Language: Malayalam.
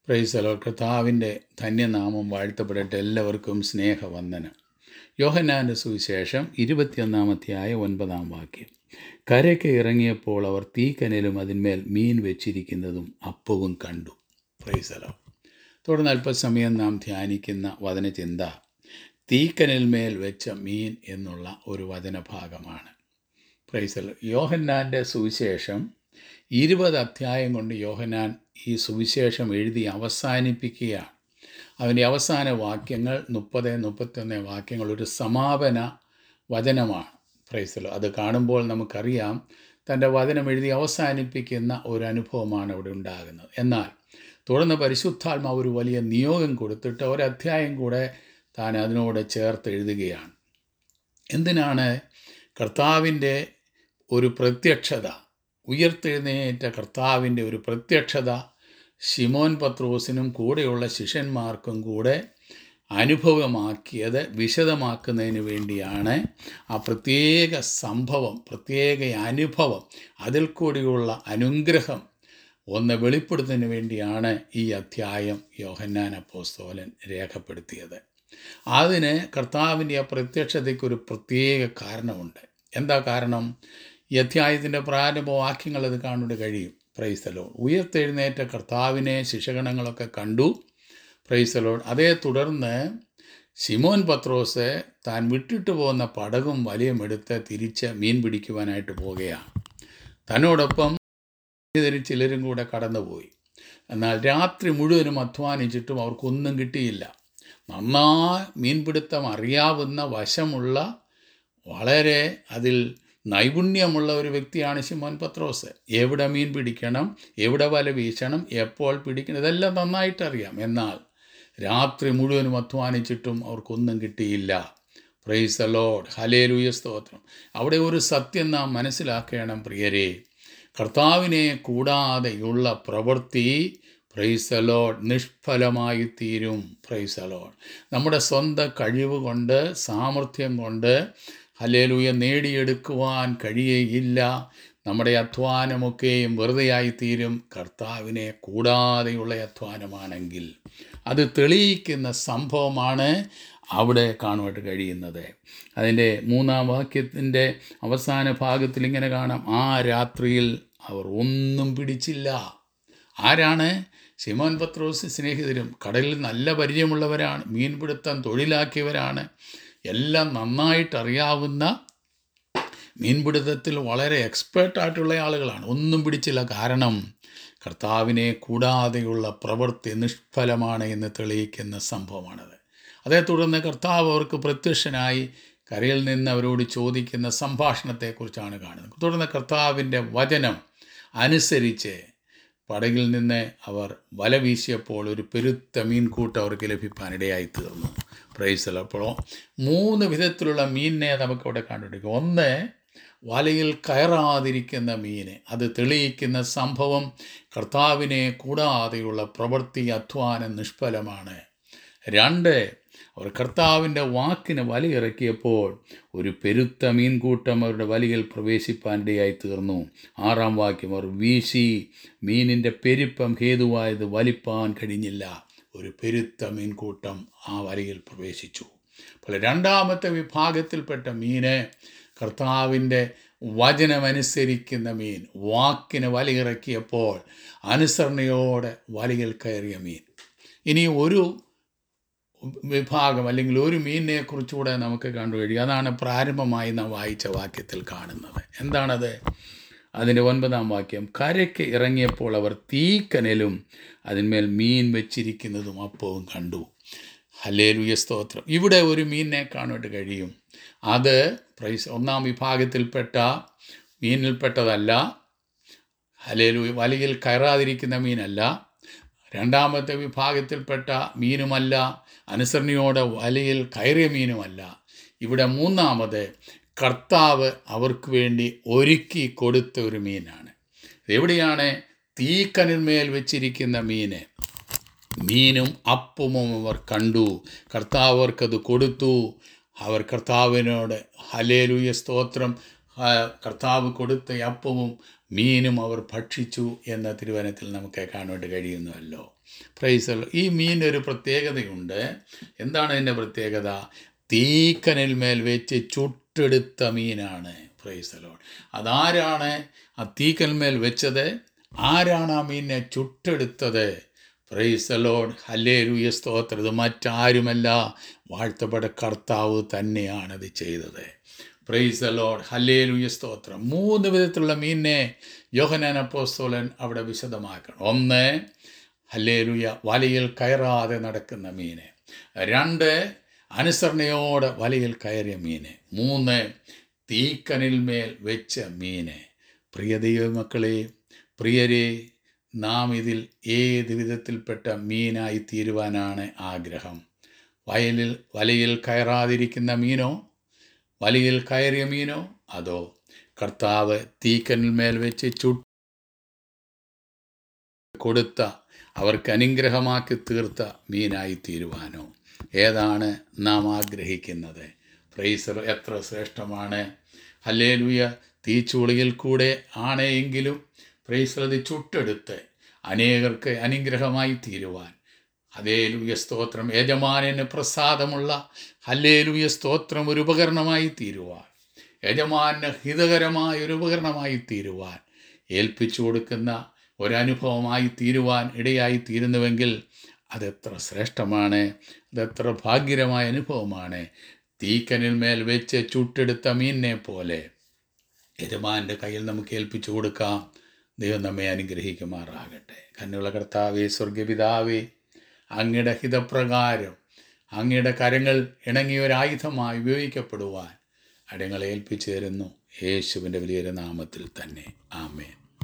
പ്രൈസലോ കർത്താവിൻ്റെ ധന്യനാമം വാഴ്ത്തപ്പെടട്ടെ എല്ലാവർക്കും സ്നേഹവന്ദനം യോഹന്നാൻ്റെ സുവിശേഷം ഇരുപത്തിയൊന്നാമധ്യായ ഒൻപതാം വാക്യം കരയ്ക്ക് ഇറങ്ങിയപ്പോൾ അവർ തീക്കനലും അതിന്മേൽ മീൻ വെച്ചിരിക്കുന്നതും അപ്പവും കണ്ടു പ്രൈസലോ തുടർന്ന് അല്പസമയം നാം ധ്യാനിക്കുന്ന വചനചിന്ത തീക്കനൽമേൽ വെച്ച മീൻ എന്നുള്ള ഒരു വചനഭാഗമാണ് പ്രൈസൽ യോഹന്നാൻ്റെ സുവിശേഷം ഇരുപത് അധ്യായം കൊണ്ട് യോഹന്നാൻ ഈ സുവിശേഷം എഴുതി അവസാനിപ്പിക്കുകയാണ് അവൻ്റെ അവസാന വാക്യങ്ങൾ മുപ്പത് മുപ്പത്തൊന്ന് വാക്യങ്ങൾ ഒരു സമാപന വചനമാണ് പ്രൈസലോ അത് കാണുമ്പോൾ നമുക്കറിയാം തൻ്റെ വചനം എഴുതി അവസാനിപ്പിക്കുന്ന ഒരു അനുഭവമാണ് അവിടെ ഉണ്ടാകുന്നത് എന്നാൽ തുടർന്ന് പരിശുദ്ധാത്മാവ് ഒരു വലിയ നിയോഗം കൊടുത്തിട്ട് ഒരധ്യായം കൂടെ താൻ അതിനോട് ചേർത്ത് എഴുതുകയാണ് എന്തിനാണ് കർത്താവിൻ്റെ ഒരു പ്രത്യക്ഷത ഉയർത്തെഴുന്നേറ്റ കർത്താവിൻ്റെ ഒരു പ്രത്യക്ഷത ഷിമോൻ പത്രോസിനും കൂടെയുള്ള ശിഷ്യന്മാർക്കും കൂടെ അനുഭവമാക്കിയത് വിശദമാക്കുന്നതിന് വേണ്ടിയാണ് ആ പ്രത്യേക സംഭവം പ്രത്യേക അനുഭവം അതിൽ കൂടിയുള്ള അനുഗ്രഹം ഒന്ന് വെളിപ്പെടുത്തുന്നതിന് വേണ്ടിയാണ് ഈ അധ്യായം യോഹന്നാൻ അപ്പോസ്തോലൻ രേഖപ്പെടുത്തിയത് അതിന് കർത്താവിൻ്റെ ആ പ്രത്യക്ഷതയ്ക്കൊരു പ്രത്യേക കാരണമുണ്ട് എന്താ കാരണം ഈ അധ്യായത്തിൻ്റെ പ്രാരംഭ വാക്യങ്ങൾ അത് കാണുവാൻ കഴിയും പ്രൈസലോൺ ഉയർത്തെഴുന്നേറ്റ കർത്താവിനെ ശിശഗണങ്ങളൊക്കെ കണ്ടു പ്രൈസലോൺ അതേ തുടർന്ന് സിമോൻ പത്രോസ് താൻ വിട്ടിട്ട് പോകുന്ന പടകും വലയും എടുത്ത് തിരിച്ച് മീൻ പിടിക്കുവാനായിട്ട് പോവുകയാണ് തന്നോടൊപ്പം ഇതിൽ ചിലരും കൂടെ കടന്നുപോയി എന്നാൽ രാത്രി മുഴുവനും അധ്വാനിച്ചിട്ടും അവർക്കൊന്നും കിട്ടിയില്ല നന്നായി മീൻപിടുത്തം അറിയാവുന്ന വശമുള്ള വളരെ അതിൽ നൈപുണ്യമുള്ള ഒരു വ്യക്തിയാണ് ശിമോൻ പത്രോസ് എവിടെ മീൻ പിടിക്കണം എവിടെ വല വീശണം എപ്പോൾ പിടിക്കണം ഇതെല്ലാം നന്നായിട്ടറിയാം എന്നാൽ രാത്രി മുഴുവനും അധ്വാനിച്ചിട്ടും അവർക്കൊന്നും കിട്ടിയില്ല പ്രൈസ് അലോഡ് ഹലേലുയ സ്തോത്രം അവിടെ ഒരു സത്യം നാം മനസ്സിലാക്കണം പ്രിയരെ കർത്താവിനെ കൂടാതെയുള്ള പ്രവൃത്തി പ്രൈസലോഡ് നിഷ്ഫലമായി തീരും പ്രൈസലോഡ് നമ്മുടെ സ്വന്തം കഴിവ് കൊണ്ട് സാമർഥ്യം കൊണ്ട് ഹലേലൂയ നേടിയെടുക്കുവാൻ കഴിയുകയില്ല നമ്മുടെ അധ്വാനമൊക്കെയും വെറുതെയായി തീരും കർത്താവിനെ കൂടാതെയുള്ള അധ്വാനമാണെങ്കിൽ അത് തെളിയിക്കുന്ന സംഭവമാണ് അവിടെ കാണുവാൻ കഴിയുന്നത് അതിൻ്റെ മൂന്നാം വാക്യത്തിൻ്റെ അവസാന ഭാഗത്തിൽ ഇങ്ങനെ കാണാം ആ രാത്രിയിൽ അവർ ഒന്നും പിടിച്ചില്ല ആരാണ് സിമോൻ പത്രോസ് സ്നേഹിതരും കടലിൽ നല്ല പരിചയമുള്ളവരാണ് മീൻപിടുത്തം തൊഴിലാക്കിയവരാണ് എല്ലാം നന്നായിട്ട് അറിയാവുന്ന മീൻപിടുത്തത്തിൽ വളരെ എക്സ്പേർട്ടായിട്ടുള്ള ആളുകളാണ് ഒന്നും പിടിച്ചില്ല കാരണം കർത്താവിനെ കൂടാതെയുള്ള പ്രവൃത്തി നിഷ്ഫലമാണ് എന്ന് തെളിയിക്കുന്ന സംഭവമാണത് അതേ തുടർന്ന് കർത്താവ് അവർക്ക് പ്രത്യക്ഷനായി കരയിൽ നിന്ന് അവരോട് ചോദിക്കുന്ന സംഭാഷണത്തെക്കുറിച്ചാണ് കാണുന്നത് തുടർന്ന് കർത്താവിൻ്റെ വചനം അനുസരിച്ച് പടകിൽ നിന്ന് അവർ വല വീശിയപ്പോൾ ഒരു പെരുത്ത മീൻകൂട്ട് അവർക്ക് ലഭിക്കാനിടയായി തീർന്നു പ്രൈസൽ അപ്പോൾ മൂന്ന് വിധത്തിലുള്ള മീനിനെ നമുക്കവിടെ കണ്ടുപിടിക്കും ഒന്ന് വലയിൽ കയറാതിരിക്കുന്ന മീന് അത് തെളിയിക്കുന്ന സംഭവം കർത്താവിനെ കൂടാതെയുള്ള പ്രവൃത്തി അധ്വാനം നിഷ്ഫലമാണ് രണ്ട് അവർ കർത്താവിൻ്റെ വാക്കിന് വലയിറക്കിയപ്പോൾ ഒരു പെരുത്ത മീൻകൂട്ടം അവരുടെ വലയിൽ പ്രവേശിപ്പാനിടയായി തീർന്നു ആറാം വാക്യം അവർ വീശി മീനിൻ്റെ പെരുപ്പം ഹേതുവായത് വലിപ്പാൻ കഴിഞ്ഞില്ല ഒരു പെരുത്ത മീൻകൂട്ടം ആ വലയിൽ പ്രവേശിച്ചു അപ്പോൾ രണ്ടാമത്തെ വിഭാഗത്തിൽപ്പെട്ട മീന് കർത്താവിൻ്റെ വചനമനുസരിക്കുന്ന മീൻ വാക്കിന് വലയിറക്കിയപ്പോൾ അനുസരണയോടെ വലയിൽ കയറിയ മീൻ ഇനി ഒരു വിഭാഗം അല്ലെങ്കിൽ ഒരു മീനിനെ കുറിച്ചുകൂടെ നമുക്ക് കണ്ടു കഴിയും അതാണ് പ്രാരംഭമായി നാം വായിച്ച വാക്യത്തിൽ കാണുന്നത് എന്താണത് അതിൻ്റെ ഒൻപതാം വാക്യം കരയ്ക്ക് ഇറങ്ങിയപ്പോൾ അവർ തീക്കനലും അതിന്മേൽ മീൻ വെച്ചിരിക്കുന്നതും അപ്പവും കണ്ടു ഹലേലുയ സ്തോത്രം ഇവിടെ ഒരു മീനിനെ കാണുവാൻ കഴിയും അത് പ്രൈസ് ഒന്നാം വിഭാഗത്തിൽപ്പെട്ട മീനിൽപ്പെട്ടതല്ല ഹലേലു വലയിൽ കയറാതിരിക്കുന്ന മീനല്ല രണ്ടാമത്തെ വിഭാഗത്തിൽപ്പെട്ട മീനുമല്ല അനുസരണയോടെ വലയിൽ കയറിയ മീനുമല്ല ഇവിടെ മൂന്നാമത് കർത്താവ് അവർക്ക് വേണ്ടി ഒരുക്കി കൊടുത്ത ഒരു മീനാണ് എവിടെയാണ് തീക്കനിന്മേൽ വെച്ചിരിക്കുന്ന മീന് മീനും അപ്പവും അവർ കണ്ടു കർത്താവ് അവർക്കത് കൊടുത്തു അവർ കർത്താവിനോട് ഹലേലുയ സ്തോത്രം ആ, കർത്താവ് കൊടുത്ത അപ്പവും മീനും അവർ ഭക്ഷിച്ചു എന്ന തിരുവനത്തിൽ നമുക്ക് കാണുവാൻ കഴിയുന്നുവല്ലോ പ്രൈസൽ ഈ മീനൊരു പ്രത്യേകതയുണ്ട് എന്താണ് അതിൻ്റെ പ്രത്യേകത തീക്കനിൽ മേൽ വെച്ച് ചുട്ടെടുത്ത മീനാണ് പ്രൈസലോൺ അതാരാണ് ആ തീക്കന്മേൽ വെച്ചത് ആരാണ് ആ മീനിനെ ചുട്ടെടുത്തത് പ്രൈസലോൺ ഹല്ലേലൂയ സ്തോത്രം ഇത് മറ്റാരുമല്ല വാഴ്ത്തപ്പെട്ട കർത്താവ് തന്നെയാണത് ചെയ്തത് പ്രൈസ് ലോഡ് ഹല്ലേലൂയ സ്തോത്രം മൂന്ന് വിധത്തിലുള്ള മീനിനെ യോഹനാൻ അപ്പോസ്തോലൻ അവിടെ വിശദമാക്കണം ഒന്ന് ഹല്ലേലൂയ വലയിൽ കയറാതെ നടക്കുന്ന മീന് രണ്ട് അനുസരണയോടെ വലയിൽ കയറിയ മീന് മൂന്ന് തീക്കനിൽ മേൽ വെച്ച മീന് പ്രിയ ദൈവമക്കളെ പ്രിയരെ നാം ഇതിൽ ഏത് വിധത്തിൽപ്പെട്ട മീനായി തീരുവാനാണ് ആഗ്രഹം വയലിൽ വലയിൽ കയറാതിരിക്കുന്ന മീനോ വലയിൽ കയറിയ മീനോ അതോ കർത്താവ് തീക്കനിൽ മേൽ വെച്ച് ചു കൊടുത്ത അവർക്ക് അനുഗ്രഹമാക്കി തീർത്ത മീനായി തീരുവാനോ ഏതാണ് നാം ആഗ്രഹിക്കുന്നത് പ്രൈസർ എത്ര ശ്രേഷ്ഠമാണ് ഹല്ലേലൂയ തീച്ചുളിയിൽ കൂടെ ആണെങ്കിലും പ്രൈസർ അത് ചുട്ടെടുത്ത് അനേകർക്ക് അനുഗ്രഹമായി തീരുവാൻ ഹല്ലേലൂയ സ്തോത്രം യജമാനന് പ്രസാദമുള്ള ഹല്ലേലൂയ സ്തോത്രം ഒരു ഉപകരണമായി തീരുവാൻ യജമാന് ഹിതകരമായ ഒരു ഉപകരണമായി തീരുവാൻ ഏൽപ്പിച്ചു കൊടുക്കുന്ന ഒരനുഭവമായി തീരുവാൻ ഇടയായി തീരുന്നുവെങ്കിൽ അതെത്ര ശ്രേഷ്ഠമാണ് അതെത്ര ഭാഗ്യകരമായ അനുഭവമാണ് തീക്കനിൽ മേൽ വെച്ച് ചുട്ടെടുത്ത മീനിനെ പോലെ യജമാൻ്റെ കയ്യിൽ നമുക്ക് ഏൽപ്പിച്ചു കൊടുക്കാം ദൈവം നമ്മെ അനുഗ്രഹിക്കുമാറാകട്ടെ കന്നുള്ള കർത്താവേ സ്വർഗപിതാവേ അങ്ങയുടെ ഹിതപ്രകാരം അങ്ങയുടെ കരങ്ങൾ ഇണങ്ങിയ ഒരു ആയുധമായി ഉപയോഗിക്കപ്പെടുവാൻ അടങ്ങളെ ഏൽപ്പിച്ചു തരുന്നു യേശുവിൻ്റെ വലിയൊരു നാമത്തിൽ തന്നെ ആമേൻ